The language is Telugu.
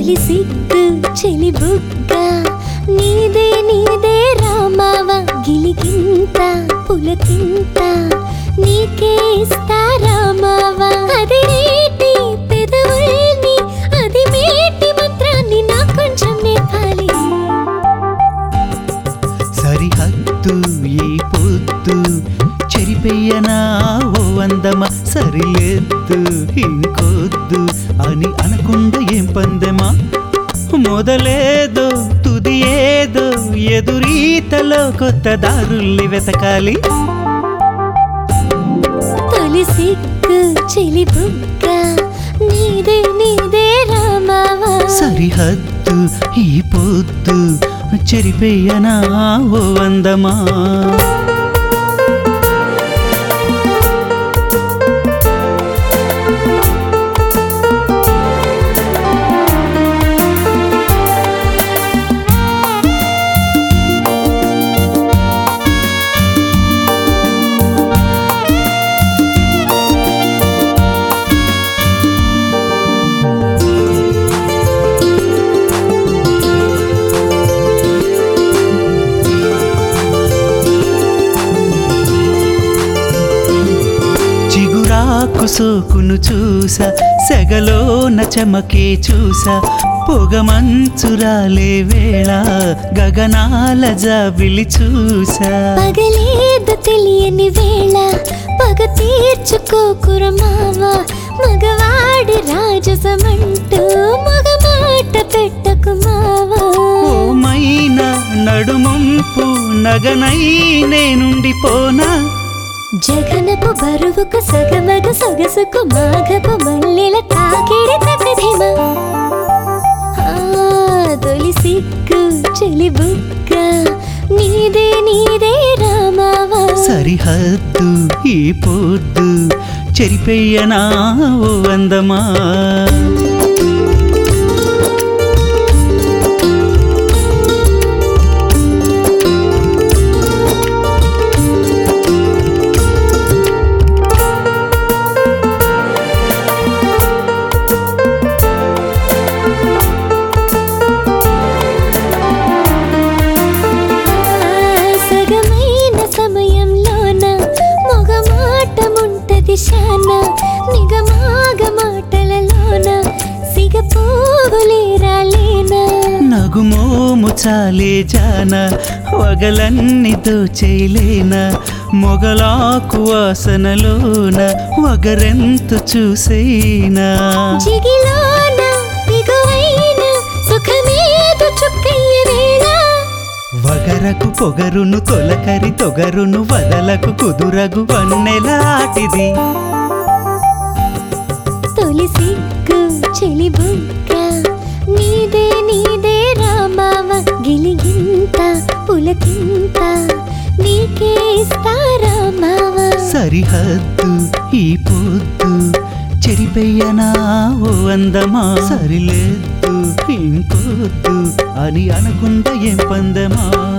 తొలి సిగ్గు చెలి బుగ్గ నీదే నీదే రామావ గిలిగింత పులకింత నీకే ఇస్తా రామావ అది రేటి పెదవుల్ని అది మేటి మంత్రాన్ని నా కొంచెం నేర్పాలి సరిహద్దు ఈ పొద్దు చెరిపెయ్యనా ఓ అందమ సరిలేద్దు ఇంకొద్దు అని అనకుండా ఏం పందెమా మొదలేదో తుది ఏదో ఎదురీతలో కొత్త దారుల్ని వెతకాలి తొలి సిగ్గు చెలి బుగ్గ నీదే నీదే రామావ సరిహద్దు ఈ పొద్దు చెరిపెయ్యనా ఓ అందమా చిగురాకు సోకును చూసా సెగలోన చెమకే చూసా పొగమంచురాలే వేళ గగనాల జాబిలి చూసా పగలేదు తెలియని వేళ పగ తీర్చుకోకుర మావ మగవాడి రాజసమంటూ మగ మాట పెట్టకు మావా ఓ మైనా నడుమంపు నగనై నేనుండిపోనా జగనపు బరువుకు సగమగ సొగసుకు మాఘపు మల్లెల తాకిడి తకధిమ ఆ, తొలి సిగ్గు చెలి బుగ్గ నీదే నీదే రామావా సరిహద్దు ఈ పొద్దు చెరిపెయ్యనా ఓ అందమా సగమైన సమయంలోన మొగ మాటముంటది శాన నిగమాగ మాటలలోన సిగ పోవులేరాలేనా నగుమోము చాలే జాన వగలన్నీ దోచేలేనా మొగలాకు వాసనలోన వగరెంత చూసేనా జిగిలోన బిగువైన సుఖమేదు చుక్కయ్య వేళ వగరకు పొగరును తొలకరి తొగరును వదలకు కుదురగు వన్నెలాటిది తొలి సిగ్గు చెలి బుగ్గ నీదే నీదే రామావ గిలిగింత పులకింత నీకే ఇస్తా రామావ సరిహద్దు ఈ పొద్దు చెరిపెయ్యనా ఓ అందమా సరిలేదు ఇంకొద్దు అని అనకుండా ఏం పందమా